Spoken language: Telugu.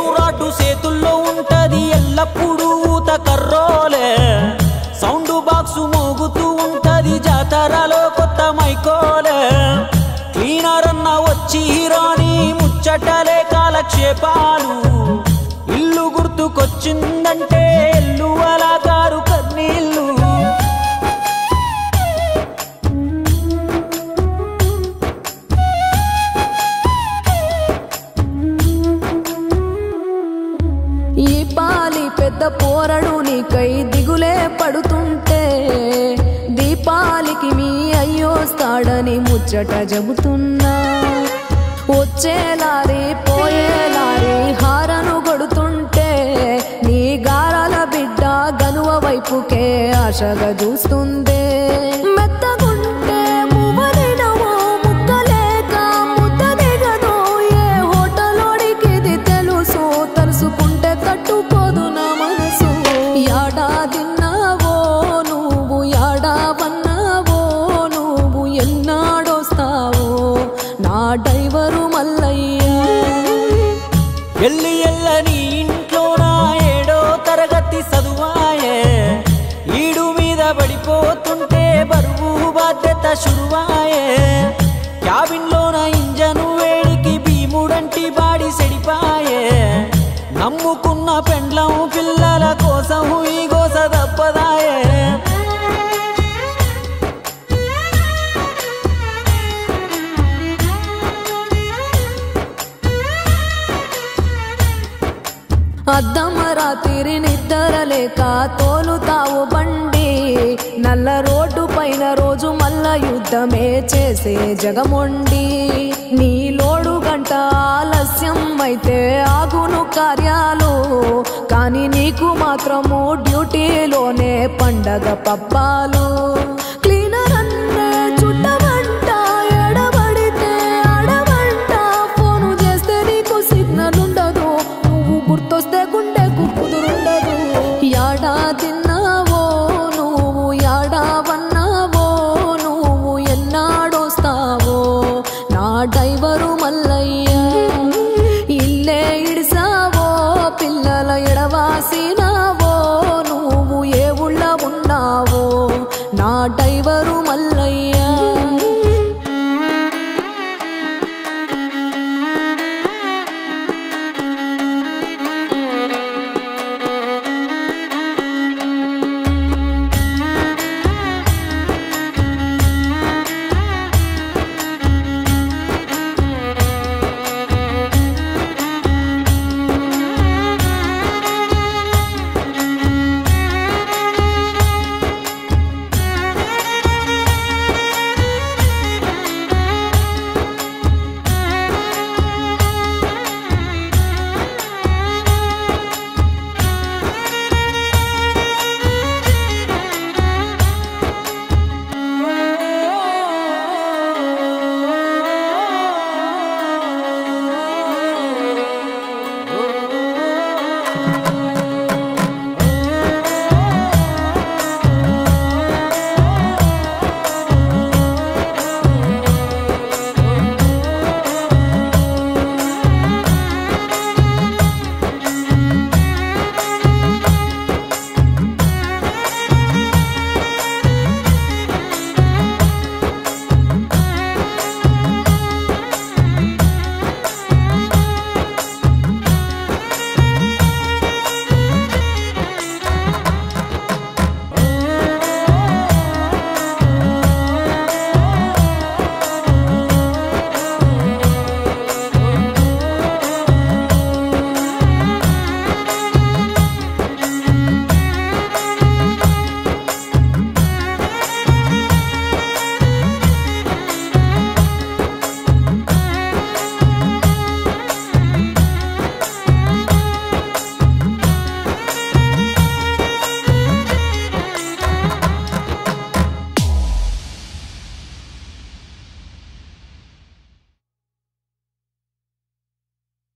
రాడ్డు చేతుల్లో ఉంటది ఎల్లప్పుడూ ఊత కర్రోలే సౌండ్ బాక్స్ మోగుతూ ఉంటది జాతరలో కొత్త మైకోలే క్లీనర్ అన్న వచ్చి రాని ముచ్చటలే కాలక్షేపాలు ఇల్లు గుర్తుకొచ్చిందంటే ఎల్లు అలా కారు కన్నీళ్ళు ఈ పాలి పెద్ద పోరడు నీకై దిగులే పడుతుంటే దీపాలికి మీ అయ్యోస్తాడని ముచ్చట చెబుతున్నా వచ్చేలారి పోయేలారి హారను కొడుతుంటే నీ గారాల బిడ్డ గనువ వైపుకే ఆశగా చూస్తుందే మెత్తగుంటే మువ్వదినమో ముక్కలేక ముద్ద దిగదో ఏ హోటలోడికి ఇది తెలుసు తలుసుకుంటే తట్టుకోదు నా మనసు యాడా తిన్నావో నువ్వు యాడా పన్నావో నువ్వు ఎన్నాడొస్తావో నా డ్రైవరు మల్లయ్య ఎల్లి ఎల్లని ఇంట్లో నా ఏడో తరగతి చదువాయే ఈడు మీద పడిపోతుంటే బరువు బాధ్యత శురువాయే క్యాబిన్ లో నా ఇంజను వేడికి భీముడంటి బాడి సెడిపాయే నమ్ముకున్న పెండ్లం పిల్లల కోసం ఈ గోస తప్పదాయే అద్దమ రాత్రి నిద్రలేక తోలుతావు బండి నల్ల రోడ్డు పైన రోజు మల్ల యుద్ధమే చేసే జగమొండి నీ లోడు గంట ఆలస్యం అయితే ఆగును కార్యాలు కానీ నీకు మాత్రము డ్యూటీలోనే పండగ పబ్బాలు